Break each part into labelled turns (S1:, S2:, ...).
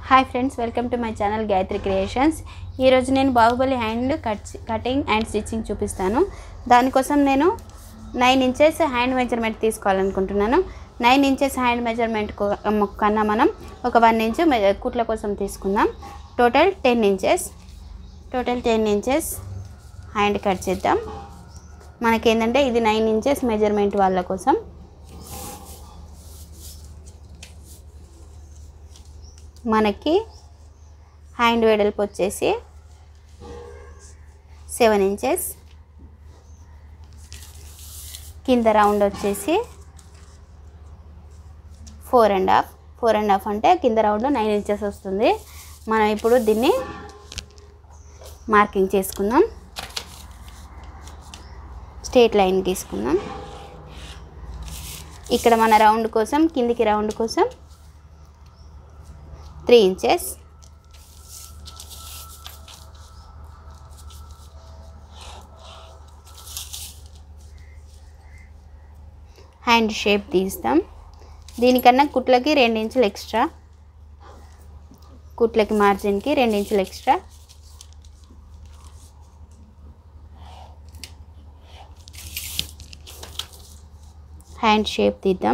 S1: hi friends welcome to my channel Gayatri creations ఈరోజు నేను Baahubali hand cut cutting and stitching చూపిస్తాను దానికోసం నేను నైన్ ఇంచెస్ హ్యాండ్ మెజర్మెంట్ తీసుకోవాలనుకుంటున్నాను నైన్ ఇంచెస్ హ్యాండ్ మెజర్మెంట్ కన్నా మనం ఒక వన్ ఇంచ్ మె- కుట్ల కోసం తీసుకుందాం total ten inches total ten inches hand cut చేద్దాం మనకేంటంటే ఇది నైన్ ఇంచెస్ మెజర్మెంట్ వాళ్ళ కోసం మనకి హ్యాండ్ వెడల్పు వచ్చేసి సెవెన్ ఇంచెస్ కింద రౌండ్ వచ్చేసి four and half four and half అంటే కింద రౌండ్ నైన్ ఇంచెస్ వస్తుంది మనం ఇప్పుడు దీన్ని మార్కింగ్ చేసుకుందాం స్ట్రేట్ లైన్ గీసుకుందాం ఇక్కడ మన రౌండ్ కోసం కిందికి రౌండ్ కోసం త్రీ ఇంచెస్ హ్యాండ్ షేప్ తీస్తాం దీనికన్నా కుట్లకి రెండు ఇంచులు ఎక్స్ట్రా కుట్లకి మార్జిన్కి రెండు ఇంచులు ఎక్స్ట్రా హ్యాండ్ షేప్ తీద్దాం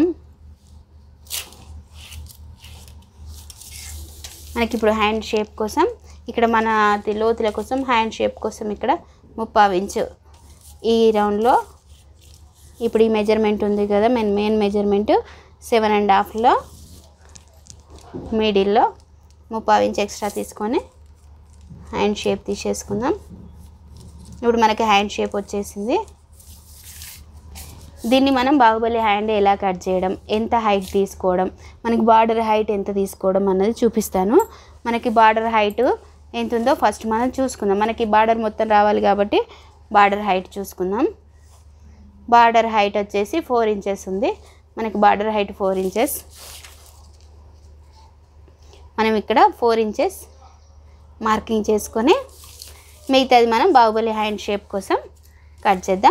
S1: మనకి ఇప్పుడు హ్యాండ్ షేప్ కోసం ఇక్కడ మన అది లోతుల కోసం హ్యాండ్ షేప్ కోసం ఇక్కడ ముప్పావు ఇంచు ఈ రౌండ్లో ఇప్పుడు ఈ మెజర్మెంట్ ఉంది కదా main main measurement seven and హాఫ్లో మిడిల్లో ముప్పావు ఇంచ్ ఎక్స్ట్రా తీసుకొని హ్యాండ్ షేప్ తీసేసుకుందాం ఇప్పుడు మనకి హ్యాండ్ షేప్ వచ్చేసింది దీన్ని మనం బాహుబలి హ్యాండ్ ఎలా కట్ చేయడం ఎంత హైట్ తీసుకోవడం మనకి బార్డర్ హైట్ ఎంత తీసుకోవడం అన్నది చూపిస్తాను మనకి బార్డర్ హైట్ ఎంత ఉందో ఫస్ట్ మనం చూసుకుందాం మనకి బార్డర్ మొత్తం రావాలి కాబట్టి బార్డర్ హైట్ చూసుకుందాం బార్డర్ హైట్ వచ్చేసి ఫోర్ ఇంచెస్ ఉంది మనకి బార్డర్ హైట్ ఫోర్ ఇంచెస్ మనం ఇక్కడ ఫోర్ ఇంచెస్ మార్కింగ్ చేసుకొని మిగతాది మనం బాహుబలి హ్యాండ్ షేప్ కోసం కట్ చేద్దాం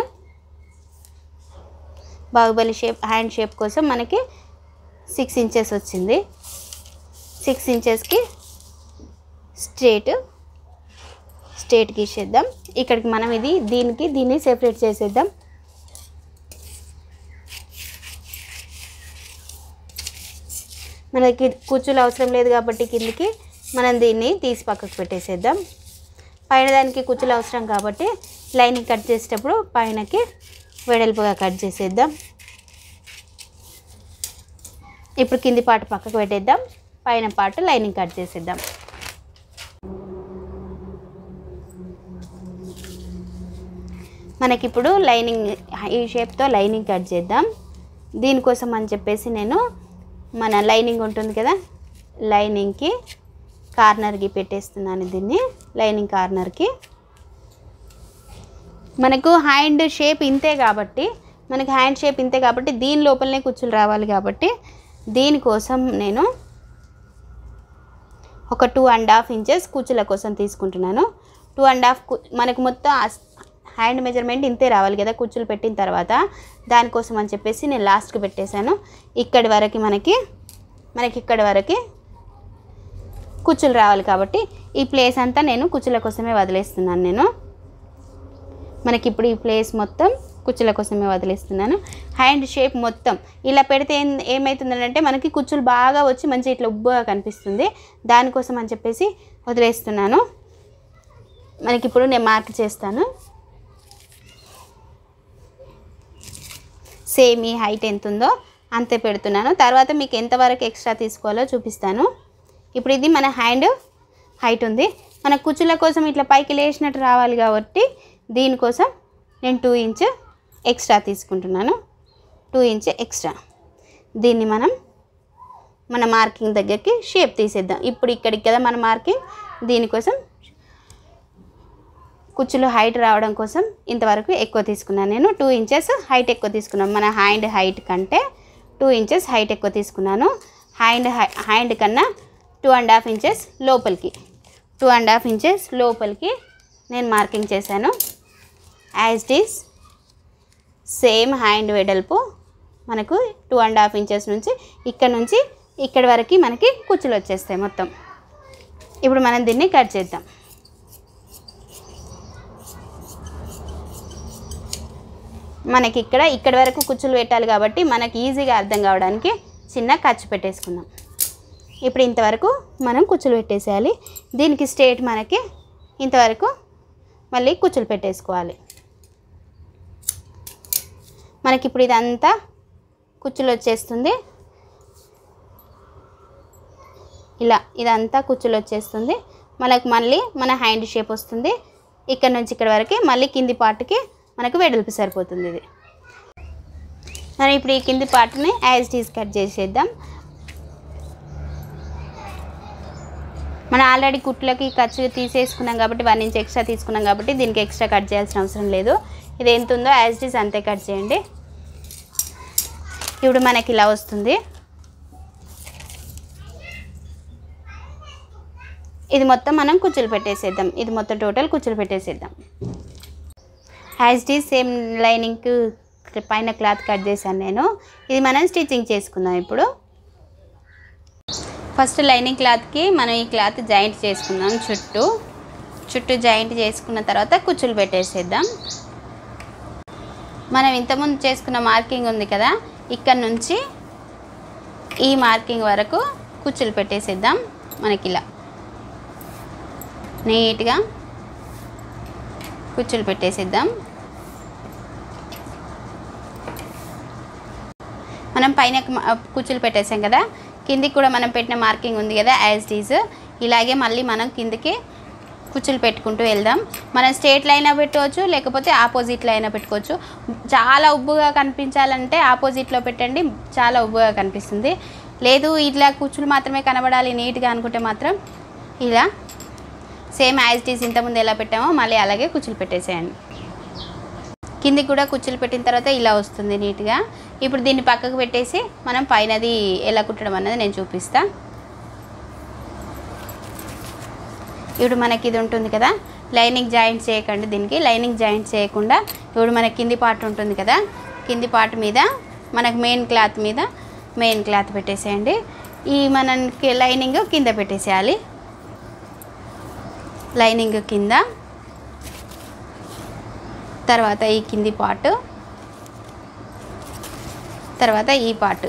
S1: బాహుబలి షేప్ హ్యాండ్ షేప్ కోసం మనకి సిక్స్ ఇంచెస్ వచ్చింది సిక్స్ ఇంచెస్కి స్ట్రేట్ స్ట్రేట్ గీసేద్దాం ఇక్కడికి మనం ఇది దీనికి దీన్ని సెపరేట్ చేసేద్దాం మనకి కూర్చులు అవసరం లేదు కాబట్టి కిందికి మనం దీన్ని తీసి పక్కకు పెట్టేసేద్దాం పైన దానికి కుచ్చులు అవసరం కాబట్టి లైనింగ్ కట్ చేసేటప్పుడు పైనకి వెడల్పుగా కట్ చేసేద్దాం ఇప్పుడు కింది పార్ట్ పక్కకు పెట్టేద్దాం పైన పార్ట్ లైనింగ్ కట్ చేసేద్దాం మనకిప్పుడు లైనింగ్ ఈ షేప్తో లైనింగ్ కట్ చేద్దాం దీనికోసం అని చెప్పేసి నేను మన లైనింగ్ ఉంటుంది కదా లైనింగ్కి కార్నర్కి పెట్టేస్తున్నాను దీన్ని లైనింగ్ కార్నర్కి మనకు హ్యాండ్ షేప్ ఇంతే కాబట్టి మనకి హ్యాండ్ షేప్ ఇంతే కాబట్టి దీని లోపలనే కుచ్చులు రావాలి కాబట్టి దీనికోసం నేను ఒక టూ అండ్ హాఫ్ ఇంచెస్ కుచ్చుల కోసం తీసుకుంటున్నాను టూ అండ్ హాఫ్ మనకు మొత్తం హ్యాండ్ మెజర్మెంట్ ఇంతే రావాలి కదా కుచ్చులు పెట్టిన తర్వాత దానికోసం అని చెప్పేసి నేను లాస్ట్కి పెట్టేశాను ఇక్కడి వరకు మనకి మనకి ఇక్కడి వరకు కుచ్చులు రావాలి కాబట్టి ఈ ప్లేస్ అంతా నేను కుచ్చుల కోసమే వదిలేస్తున్నాను నేను మనకి ఇప్పుడు ఈ ప్లేస్ మొత్తం కుచ్చుల కోసమే వదిలేస్తున్నాను హ్యాండ్ షేప్ మొత్తం ఇలా పెడితే ఏం ఏమవుతుందంటే మనకి కుచ్చులు బాగా వచ్చి మంచి ఇట్లా ఉబ్బుగా కనిపిస్తుంది దానికోసం అని చెప్పేసి వదిలేస్తున్నాను మనకి ఇప్పుడు నేను మార్క్ చేస్తాను సేమ్ ఈ హైట్ ఎంత ఉందో అంతే పెడుతున్నాను తర్వాత మీకు ఎంతవరకు ఎక్స్ట్రా తీసుకోవాలో చూపిస్తాను ఇప్పుడు ఇది మన హ్యాండ్ హైట్ ఉంది మన కుచ్చుల కోసం ఇట్లా పైకి లేచినట్టు రావాలి కాబట్టి దీనికోసం నేను టూ ఇంచ్ ఎక్స్ట్రా తీసుకుంటున్నాను టూ ఇంచ్ ఎక్స్ట్రా దీన్ని మనం మన మార్కింగ్ దగ్గరికి షేప్ తీసేద్దాం ఇప్పుడు ఇక్కడికి కదా మన మార్కింగ్ దీనికోసం కుచ్చులు హైట్ రావడం కోసం ఇంతవరకు ఎక్కువ తీసుకున్నాను నేను టూ ఇంచెస్ హైట్ ఎక్కువ తీసుకున్నాను మన హ్యాండ్ హైట్ కంటే టూ ఇంచెస్ హైట్ ఎక్కువ తీసుకున్నాను హ్యాండ్ హ్యాండ్ కన్నా టూ అండ్ హాఫ్ ఇంచెస్ లోపలికి టూ అండ్ హాఫ్ ఇంచెస్ లోపలికి నేను మార్కింగ్ చేశాను as it is same hand వెడల్పు మనకు టూ అండ్ హాఫ్ ఇంచెస్ నుంచి ఇక్కడ నుంచి ఇక్కడ వరకు మనకి కుచ్చులు వచ్చేస్తాయి మొత్తం ఇప్పుడు మనం దీన్ని కట్ చేద్దాం మనకి ఇక్కడ ఇక్కడ వరకు కుచ్చులు పెట్టాలి కాబట్టి మనకి ఈజీగా అర్థం కావడానికి చిన్న ఖర్చు పెట్టేసుకుందాం ఇప్పుడు ఇంతవరకు మనం కుచ్చులు పెట్టేసేయాలి దీనికి స్ట్రేట్ మనకి ఇంతవరకు మళ్ళీ కుచ్చులు పెట్టేసుకోవాలి మనకి ఇప్పుడు ఇదంతా కుచ్చులు వచ్చేస్తుంది ఇలా ఇదంతా కుచ్చులు వచ్చేస్తుంది మనకు మళ్ళీ మన హ్యాండ్ షేప్ వస్తుంది ఇక్కడ నుంచి ఇక్కడ వరకు మళ్ళీ కింది పార్ట్కి మనకు వెడల్పు సరిపోతుంది ఇది మనం ఇప్పుడు ఈ కింది పార్ట్ని యాజ్ టీజ్ కట్ చేసేద్దాం మనం ఆల్రెడీ కుట్లకి ఖర్చు తీసేసుకున్నాం కాబట్టి వన్ ఇంచ్ ఎక్స్ట్రా తీసుకున్నాం కాబట్టి దీనికి ఎక్స్ట్రా కట్ చేయాల్సిన అవసరం లేదు ఇది ఎంత ఉందో యాజ్ టీజ్ అంతే కట్ చేయండి ఇప్పుడు మనకి ఇలా వస్తుంది ఇది మొత్తం మనం కుచ్చులు పెట్టేసేద్దాం ఇది మొత్తం టోటల్ కుచ్చులు పెట్టేసేద్దాం యాజ్ టీ సేమ్ లైనింగ్ పైన క్లాత్ కట్ చేశాను నేను ఇది మనం స్టిచ్చింగ్ చేసుకుందాం ఇప్పుడు ఫస్ట్ లైనింగ్ క్లాత్కి మనం ఈ క్లాత్ జాయింట్ చేసుకుందాం చుట్టూ చుట్టూ జాయింట్ చేసుకున్న తర్వాత కుచ్చులు పెట్టేసేద్దాం మనం ఇంతకుముందు చేసుకున్న మార్కింగ్ ఉంది కదా ఇక్కడ నుంచి ఈ మార్కింగ్ వరకు కుచ్చులు పెట్టేసేద్దాం మనకి ఇలా నీట్గా కుచ్చులు పెట్టేసేద్దాం మనం పైన మ- కుచ్చులు పెట్టేసాం కదా కిందికి కూడా మనం పెట్టిన మార్కింగ్ ఉంది కదా యాజ్ డీజ్ ఇలాగే మళ్ళీ మనం కిందికి కుచ్చులు పెట్టుకుంటూ వెళ్దాం మనం స్ట్రేట్ లైన్ పెట్టుకోవచ్చు లేకపోతే ఆపోజిట్లో అయినా పెట్టుకోవచ్చు చాలా ఉబ్బుగా కనిపించాలంటే ఆపోజిట్లో పెట్టండి చాలా ఉబ్బుగా కనిపిస్తుంది లేదు ఇట్లా కుచ్చులు మాత్రమే కనబడాలి నీట్గా అనుకుంటే మాత్రం ఇలా సేమ్ యాజ్ టీస్ ఇంతకుముందు ఎలా పెట్టామో మళ్ళీ అలాగే కుచ్చులు పెట్టేసేయండి కిందికి కూడా కుచ్చులు పెట్టిన తర్వాత ఇలా వస్తుంది నీట్గా ఇప్పుడు దీన్ని పక్కకు పెట్టేసి మనం పైనది ఎలా కుట్టడం అన్నది నేను చూపిస్తా ఇప్పుడు మనకి ఇది ఉంటుంది కదా లైనింగ్ జాయింట్ చేయకండి దీనికి లైనింగ్ జాయింట్ చేయకుండా ఇప్పుడు మనకి కింది పార్ట్ ఉంటుంది కదా కింది పార్ట్ మీద మనకు మెయిన్ క్లాత్ మీద మెయిన్ క్లాత్ పెట్టేసేయండి ఈ మనకి లైనింగ్ కింద పెట్టేసేయాలి లైనింగ్ కింద తర్వాత ఈ కింది పార్ట్ తర్వాత ఈ పార్ట్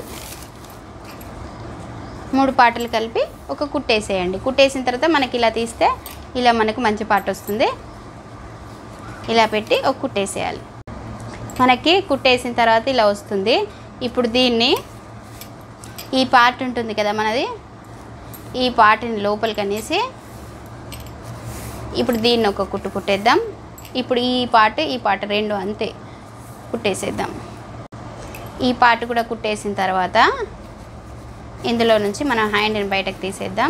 S1: మూడు పార్టులు కలిపి ఒక కుట్టేసేయండి కుట్టేసిన తర్వాత మనకి ఇలా తీస్తే ఇలా మనకు మంచి పార్ట్ వస్తుంది ఇలా పెట్టి ఒక కుట్టేసేయాలి మనకి కుట్టేసిన తర్వాత ఇలా వస్తుంది ఇప్పుడు దీన్ని ఈ పార్ట్ ఉంటుంది కదా మనది ఈ పార్ట్ని లోపలికి అనేసి ఇప్పుడు దీన్ని ఒక కుట్టు కుట్టేద్దాం ఇప్పుడు ఈ పార్ట్ ఈ పార్ట్ రెండు అంతే కుట్టేసేద్దాం ఈ పార్ట్ కూడా కుట్టేసిన తర్వాత ఇందులో నుంచి మనం హ్యాండ్ని బయటకు తీసేద్దాం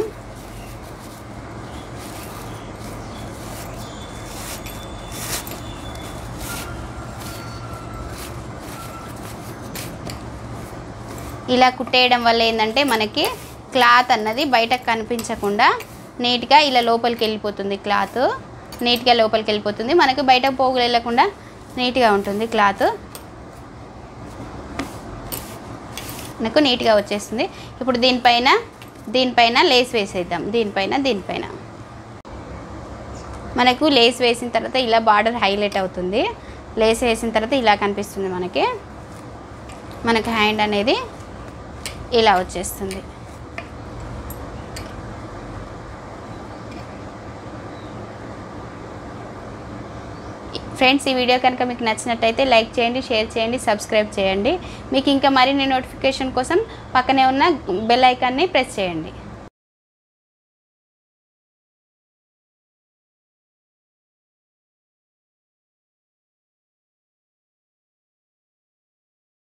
S1: ఇలా కుట్టేయడం వల్ల ఏంటంటే మనకి క్లాత్ అన్నది బయటకు కనిపించకుండా నీట్గా ఇలా లోపలికి వెళ్ళిపోతుంది క్లాత్ నీట్గా లోపలికి వెళ్ళిపోతుంది మనకు బయటకు పోగులు వెళ్ళకుండా నీట్గా ఉంటుంది క్లాత్ మనకు నీట్గా వచ్చేస్తుంది ఇప్పుడు దీనిపైన దీనిపైన లేస్ వేసేద్దాం దీనిపైన దీనిపైన మనకు లేస్ వేసిన తర్వాత ఇలా బార్డర్ హైలైట్ అవుతుంది లేస్ వేసిన తర్వాత ఇలా కనిపిస్తుంది మనకి మనకి హ్యాండ్ అనేది ఇలా వచ్చేస్తుంది ఫ్రెండ్స్ ఈ వీడియో కనుక మీకు నచ్చినట్టయితే లైక్ చేయండి షేర్ చేయండి సబ్స్క్రైబ్ చేయండి మీకు ఇంకా మరిన్ని నోటిఫికేషన్ కోసం పక్కనే ఉన్న బెల్ ఐకాన్ని ప్రెస్ చేయండి